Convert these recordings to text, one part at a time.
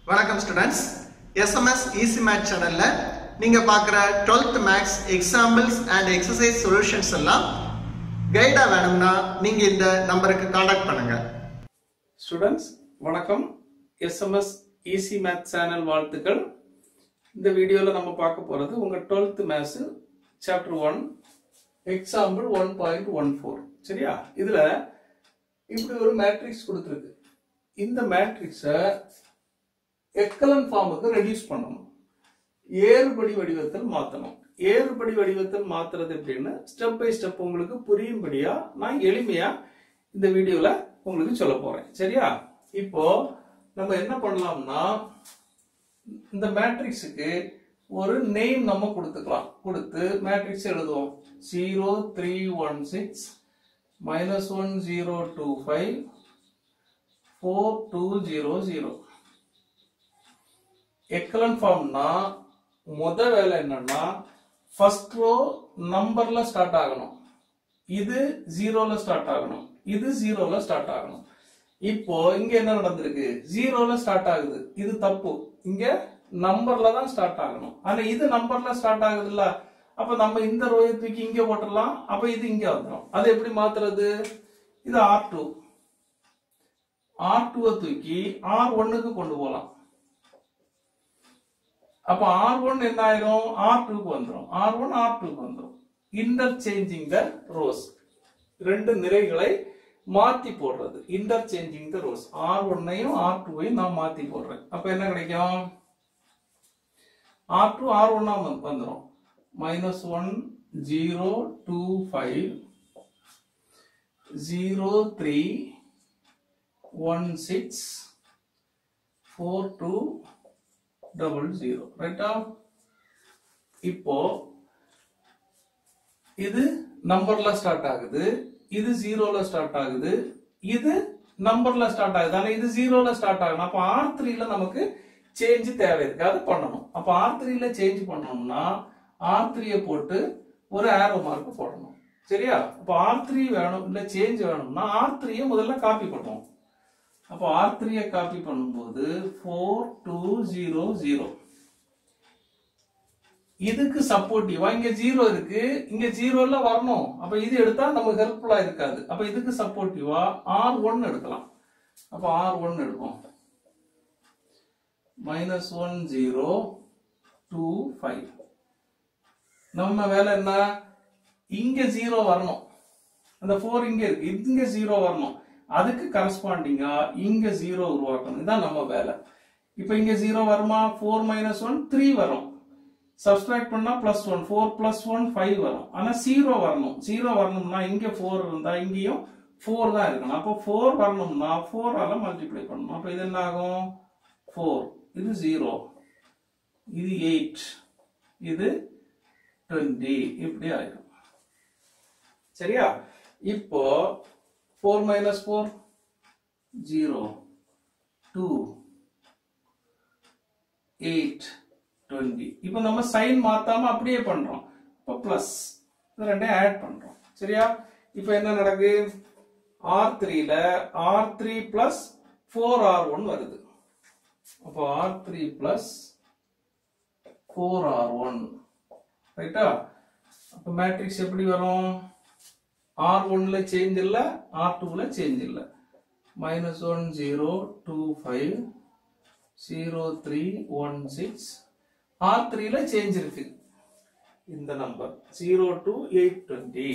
வணக்கம் students SMS easy math சேனல்ல நீங்க பார்க்குற 12th maths examples and exercise solutions எல்லாம் கைடா வேணும்னா நீங்க இந்த நம்பருக்கு காண்டாக்ட் பண்ணுங்க ஸ்டூடெண்ட்ஸ் வணக்கம் எஸ்எம்எஸ் ஈஸி மேத் சேனல் வாழ்த்துக்கள் இந்த வீடியோவில் நம்ம பார்க்க போகிறது உங்கள் twelfth maths chapter one example one point one four சரியா இதில் இப்படி ஒரு மேட்ரிக்ஸ் கொடுத்துருக்கு இந்த மேட்ரிக்ஸை எக்கலன் ஃபார்முக்கு ரெடியூஸ் பண்ணணும் ஏறுபடி வடிவத்தில் மாற்றணும் ஏறுபடி வடிவத்தில் மாத்துறது எப்படின்னு ஸ்டெப் பை ஸ்டெப் உங்களுக்கு புரியும்படியா நான் எளிமையா இந்த வீடியோல உங்களுக்கு சொல்ல போறேன் சரியா இப்போ நம்ம என்ன பண்ணலாம்னா இந்த மேட்ரிக்ஸுக்கு ஒரு நேம் நம்ம கொடுத்துக்கலாம் கொடுத்து மேட்ரிக்ஸ் எழுதுவோம் zero three one six minus one zero two five four two zero zero echelon ஃபார்ம்னா முத வேலை என்னன்னா ஃபர்ஸ்ட் ரோ நம்பர்ல ஸ்டார்ட் ஆகணும் இது ஜீரோல ஸ்டார்ட் ஆகணும் இது ஜீரோல ஸ்டார்ட் ஆகணும் இப்போ இங்க என்ன நடந்திருக்கு ஜீரோல ஸ்டார்ட் ஆகுது இது தப்பு இங்க நம்பர்ல தான் ஸ்டார்ட் ஆகணும் ஆனா இது நம்பர்ல ஸ்டார்ட் ஆகுது இல்ல அப்ப நம்ம இந்த ரோயை தூக்கி இங்க போட்டுடலாம் அப்ப இது இங்க வந்துடும் அது எப்படி மாத்துறது இது ஆர் டூ ஆர் டூவை தூக்கி ஆர் ஒன்னுக்கு கொண்டு போகலாம் அப்ப ஆர் ஒன் என்ன ஆயிரும் ஆர் டூக்கு வந்துடும் ஆர் ஒன் ஆர் டூக்கு வந்துடும் இன்டர்சேஞ்சிங் த ரோஸ் ரெண்டு நிறைகளை மாத்தி போடுறது இன்டர்சேஞ்சிங் த ரோஸ் ஆர் ஒன்னையும் ஆர் டூவையும் நான் மாத்தி போடுறேன் அப்ப என்ன கிடைக்கும் ஆர் டூ ஆர் ஒன்னா வந்துடும் minus one zero two five zero three one six four two double zero ரைட்டா இப்போ இது நம்பர்ல ஸ்டார்ட் ஆகுது இது ஜீரோல ஸ்டார்ட் ஆகுது இது நம்பர்ல ஸ்டார்ட் ஆகுது ஆனா இது ஜீரோல ஸ்டார்ட் ஆகணும் அப்ப ஆர் த்ரீல நமக்கு சேஞ்ச் தேவை இருக்கு அதை பண்ணணும் அப்ப ஆர் த்ரீல சேஞ்ச் பண்ணணும்னா ஆர் த்ரீய போட்டு ஒரு ஆரோ மார்க் போடணும் சரியா அப்ப ஆர் த்ரீ வேணும் இல்ல சேஞ்ச் வேணும்னா ஆர் த்ரீய முதல்ல காப்பி பண்ணுவோம் அப்போ ஆர் த்ரீயை காப்பி பண்ணும்போது ஃபோர் டூ ஜீரோ ஜீரோ இதுக்கு சப்போர்ட்டிவா இங்க ஜீரோ இருக்கு இங்க ஜீரோல வரணும் அப்ப இது எடுத்தா நமக்கு ஹெல்ப்ஃபுல்லா இருக்காது அப்ப இதுக்கு சப்போர்ட்டிவா ஆர் ஒன் எடுக்கலாம் அப்ப ஆர் ஒன் எடுப்போம் minus one zero two five நம்ம வேலை என்ன இங்க ஜீரோ வரணும் அந்த ஃபோர் இங்க இருக்கு இங்க ஜீரோ வரணும் அதுக்கு கரஸ்பாண்டிங்கா இங்க ஜீரோ உருவாக்கணும் இதான் நம்ம வேலை இப்போ இங்க ஜீரோ வருமா ஃபோர் மைனஸ் ஒன் த்ரீ வரும் சப்ஸ்ட்ராக்ட் பண்ணா plus one four plus one five வரும் ஆனா ஜீரோ வரணும் ஜீரோ வரணும்னா இங்க ஃபோர் இருந்தா இங்கேயும் ஃபோர் தான் இருக்கணும் அப்போ ஃபோர் வரணும்னா ஃபோரால மல்டிப்ளை பண்ணணும் அப்போ இது என்ன ஆகும் ஃபோர் இது ஜீரோ இது எயிட் இது டுவெண்ட்டி இப்படி ஆயிடும் சரியா இப்போ 4 minus 4 0 2 8 20 இப்போ நம்ம சைன் மாத்தாம அப்படியே பண்றோம் இப்போ பிளஸ் இது ரெண்டையும் ஆட் பண்றோம் சரியா இப்போ என்ன நடக்குது ஆர் த்ரீல R three plus four R one வருது அப்போ R three plus four R one ரைட்டா அப்போ மேட்ரிக்ஸ் எப்படி வரும் ஆர் ஒன்ல சேஞ்ச் இல்லை ஆர் டூல சேஞ்ச் இல்லை minus one zero two five zero three one six R த்ரீல சேஞ்ச் இருக்கு இந்த number zero two eight twenty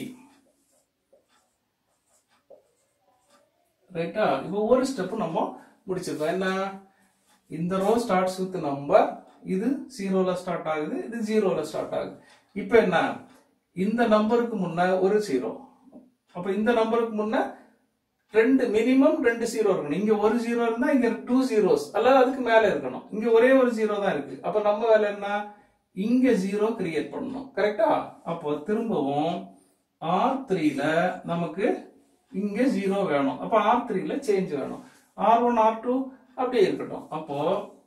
ரைட்டா இப்போ ஒரு ஸ்டெப் நம்ம முடிச்சிருக்கோம் என்ன இந்த ரோ ஸ்டார்ட்ஸ் வித் நம்பர் இது ஜீரோல ஸ்டார்ட் ஆகுது இது ஜீரோல ஸ்டார்ட் ஆகுது இப்போ என்ன இந்த நம்பருக்கு முன்ன ஒரு ஜீரோ அப்ப இந்த நம்பருக்கு முன்ன ரெண்டு மினிமம் ரெண்டு ஜீரோ இருக்கணும் இங்க ஒரு ஜீரோ இருந்தா இங்க டூ ஜீரோஸ் அல்லது அதுக்கு மேல இருக்கணும் இங்க ஒரே ஒரு ஜீரோ தான் இருக்கு அப்ப நம்ம வேலை என்ன இங்க ஜீரோ கிரியேட் பண்ணணும் கரெக்டா அப்போ திரும்பவும் ஆர் த்ரீல நமக்கு இங்க ஜீரோ வேணும் அப்ப ஆர் த்ரீல சேஞ்ச் வேணும் ஆர் ஒன் ஆர் டூ அப்படியே இருக்கட்டும் அப்போ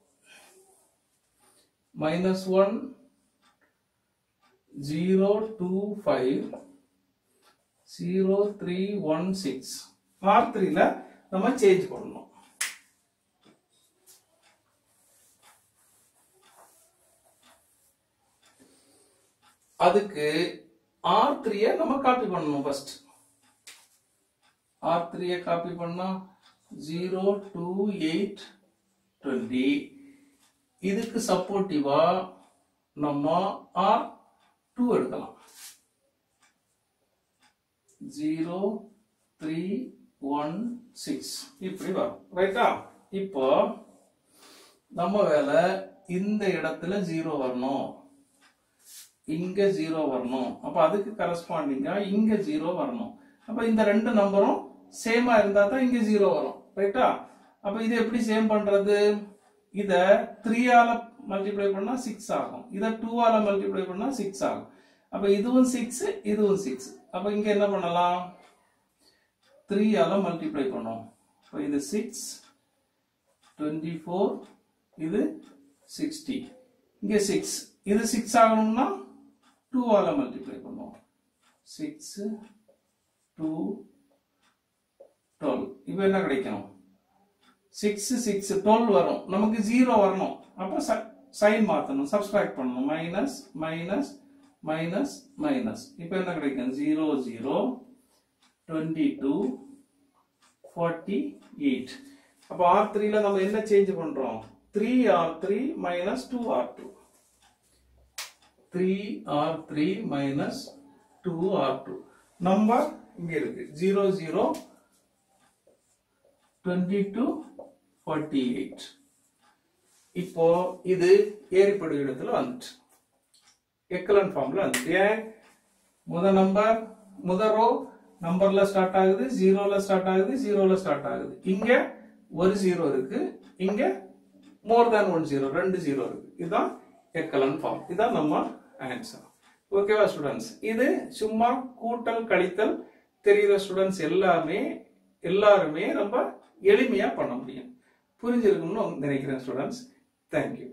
minus one zero two five zero three one six R த்ரீல நம்ம சேஞ்ச் பண்ணணும் அதுக்கு ஆர் த்ரீய நம்ம காப்பி பண்ணணும் ஃபர்ஸ்ட் ஆர் த்ரீய காப்பி பண்ணா ஜீரோ டூ எயிட் டுவெண்ட்டி இதுக்கு சப்போர்ட்டிவா நம்ம ஆர் டூ எடுக்கலாம் ஜீரோ த்ரீ ஒன் சிக்ஸ் இப்படி வரும் ரைட்டா இப்போ நம்ம வேலை இந்த இடத்துல ஜீரோ வரணும் இங்க ஜீரோ வரணும் அப்ப அதுக்கு கரஸ்பாண்டிங்கா இங்க ஜீரோ வரணும் அப்ப இந்த ரெண்டு நம்பரும் சேமா இருந்தா தான் இங்க ஜீரோ வரும் ரைட்டா அப்ப இது எப்படி சேம் பண்றது இத த்ரீயால மல்டிப்ளை பண்ணா சிக்ஸ் ஆகும் இத டூவால மல்டிப்ளை பண்ணா சிக்ஸ் ஆகும் அப்ப இதுவும் சிக்ஸ் இதுவும் சிக்ஸ் அப்ப இங்க என்ன பண்ணலாம் த்ரீயால மல்டிப்ளை பண்ணுவோம் அப்ப இது சிக்ஸ் டுவெண்ட்டி ஃபோர் இது சிக்ஸ்டி இங்க சிக்ஸ் இது சிக்ஸ் ஆகணும்னா டூவால மல்டிப்ளை பண்ணுவோம் சிக்ஸ் டூ டுவெல் இப்போ என்ன கிடைக்கணும் சிக்ஸ் சிக்ஸ் டுவெல் வரும் நமக்கு ஜீரோ வரணும் அப்போ சைன் மாற்றணும் சப்ஸ்ட்ராக்ட் பண்ணணும் மைனஸ் மைனஸ் மைனஸ் மைனஸ் இப்போ என்ன கிடைக்கும் zero zero twenty two forty eight அப்போ ஆர் த்ரீல நம்ம என்ன சேஞ்ச் பண்றோம் three R three minus two R two three R three minus two R two number இங்க இருக்கு zero zero twenty two forty eight இப்போ இது ஏறிப்படு இடத்துல வந்துட்டு எக்கலன் ஃபார்ம்ல வந்துட்டு ஏன் முத நம்பர் முத ரோ நம்பர்ல ஸ்டார்ட் ஆகுது ஜீரோல ஸ்டார்ட் ஆகுது ஜீரோல ஸ்டார்ட் ஆகுது இங்க ஒரு ஜீரோ இருக்கு இங்க மோர் தேன் ஒன் ஜீரோ ரெண்டு ஜீரோ இருக்கு இதுதான் எக்கலன் ஃபார்ம் இதுதான் நம்ம ஆன்சர் ஓகேவா ஸ்டூடெண்ட்ஸ் இது சும்மா கூட்டல் கழித்தல் தெரிகிற ஸ்டூடெண்ட்ஸ் எல்லாமே எல்லாருமே ரொம்ப எளிமையா பண்ண முடியும் புரிஞ்சிருக்கும்னு நினைக்கிறேன் ஸ்டூடெண்ட்ஸ் தேங்க்யூ